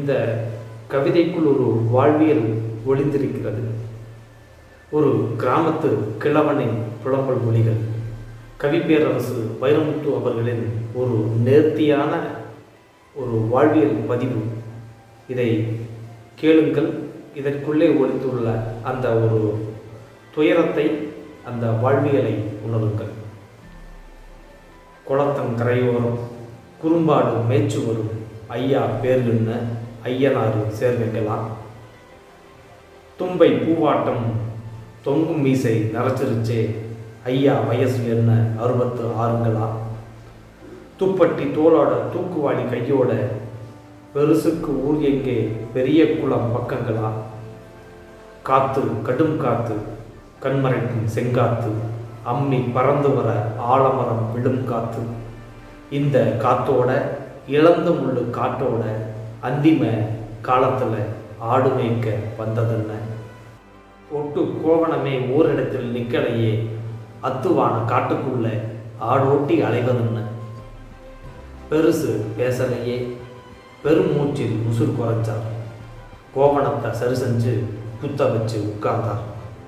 இந்த கவிதைக்குள் ஒரு வாழ்வியல் ஒளிந்திருக்கிறது ஒரு கிராமத்து கிழவனின் புலம்பல் மொழிகள் கவிப்பேரரசு வைரமுத்து அவர்களின் ஒரு நேர்த்தியான ஒரு வாழ்வியல் பதிவு இதை கேளுங்கள் இதற்குள்ளே ஒளிந்துள்ள அந்த ஒரு துயரத்தை அந்த வாழ்வியலை உணருங்கள் குளத்தன் கரையோரம் குறும்பாடு மேய்ச்சு வரும் ஐயா பேர் என்ன ஐயனாறு சேர்வைங்களாம் தும்பை பூவாட்டம் தொங்கும் மீசை நரைச்சிருச்சே ஐயா வயசு என்ன அறுபத்து ஆறுங்களா துப்பட்டி தோளோட தூக்குவாளி கையோட பெருசுக்கு ஊர் எங்கே பெரிய குளம் பக்கங்களா காத்து கடும் காத்து கண்மறைக்கும் செங்காத்து அம்மி பறந்து வர ஆலமரம் விழும் காத்து இந்த காத்தோட இழந்த முள்ளு காட்டோட அந்திம காலத்துல ஆடு மேய்க்க வந்ததென்ன ஒட்டு கோவணமே ஓரிடத்தில் நிக்கலையே அத்துவான காட்டுக்குள்ள ஆடோட்டி அலைவதென்ன பெருசு பேசலையே பெருமூச்சில் உசுர் குறைச்சார் கோவணத்தை சரி செஞ்சு குத்த வச்சு உட்கார்ந்தார்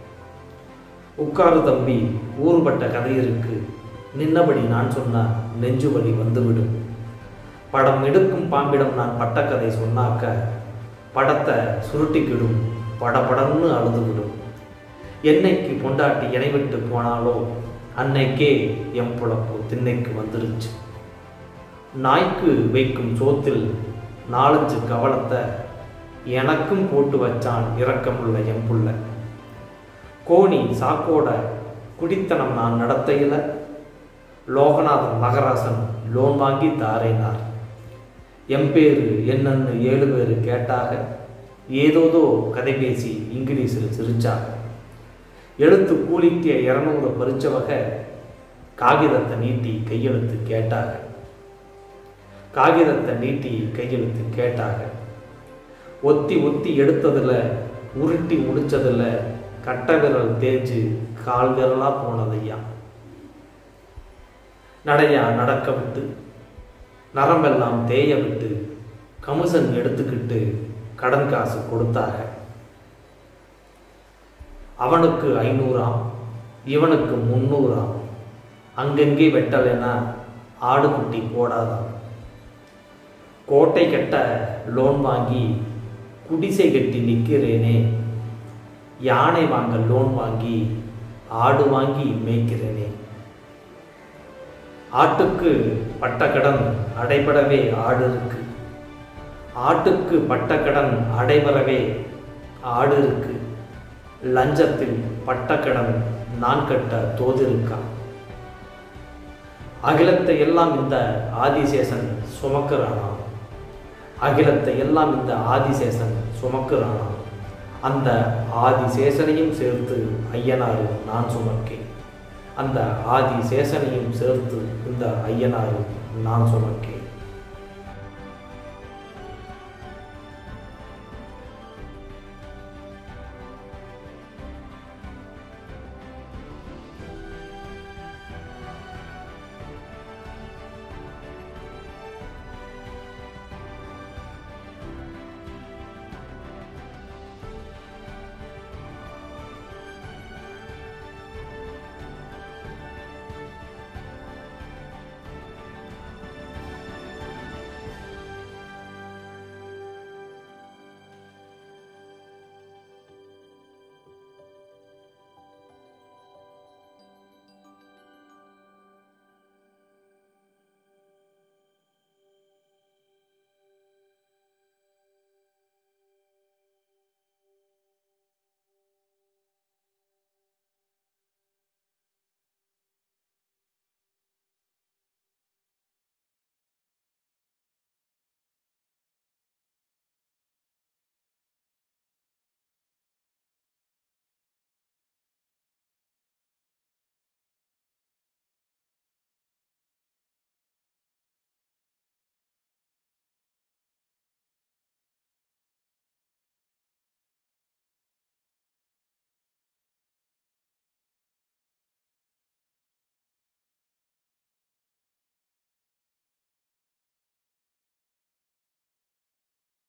உட்காரு தம்பி ஊறுபட்ட கதை இருக்கு நின்னபடி நான் சொன்னா நெஞ்சு வலி வந்துவிடும் படம் எடுக்கும் பாம்பிடம் நான் பட்ட கதை சொன்னாக்க படத்தை சுருட்டிக்கிடும் படபடன்னு அழுதுவிடும் என்னைக்கு பொண்டாட்டி இணை விட்டு போனாலோ அன்னைக்கே எம் புழப்பு திண்ணைக்கு வந்துருச்சு நாய்க்கு வைக்கும் சோத்தில் நாலஞ்சு கவலத்தை எனக்கும் போட்டு வச்சான் இரக்கமுள்ள எம்புள்ள கோணி சாக்கோட குடித்தனம் நான் நடத்தையில் லோகநாதன் மகராசன் லோன் வாங்கி தாரேனார் என் பேரு என்னன்னு ஏழு பேர் கேட்டாக ஏதோதோ கதை பேசி இங்கிலீஷில் சிரிச்சாங்க எழுத்து கூலிக்கு இரநூறு பறிச்சவக காகிதத்தை நீட்டி கையெழுத்து கேட்டாங்க காகிதத்தை நீட்டி கையெழுத்து கேட்டாங்க ஒத்தி ஒத்தி எடுத்ததில் உருட்டி முடிச்சதில் கட்ட விரல் தேய்ச்சு கால் விரலாக போனதையா நடையா நடக்க விட்டு நரம்பெல்லாம் தேய விட்டு கமிஷன் எடுத்துக்கிட்டு கடன் காசு கொடுத்தாங்க அவனுக்கு ஐநூறாம் இவனுக்கு முந்நூறாம் அங்கங்கே வெட்டலைன்னா ஆடு குட்டி போடாதான் கோட்டை கட்ட லோன் வாங்கி குடிசை கட்டி நிற்கிறேனே யானை வாங்க லோன் வாங்கி ஆடு வாங்கி மேய்க்கிறேனே ஆட்டுக்கு பட்ட கடன் அடைபடவே ஆடு இருக்கு ஆட்டுக்கு பட்ட கடன் அடைபடவே ஆடு இருக்கு லஞ்சத்தில் பட்ட கடன் நான் கட்ட தோது இருக்கா அகிலத்தை எல்லாம் இந்த ஆதிசேஷன் சுமக்கிறானா அகிலத்தை எல்லாம் இந்த ஆதிசேஷன் சுமக்கிறானா அந்த ஆதிசேஷனையும் சேர்த்து ஐயனாறு நான் சுமக்கேன் அந்த ஆதிசேஷனையும் சேர்த்து இந்த ஐயனாறு நான் சுமக்கேன்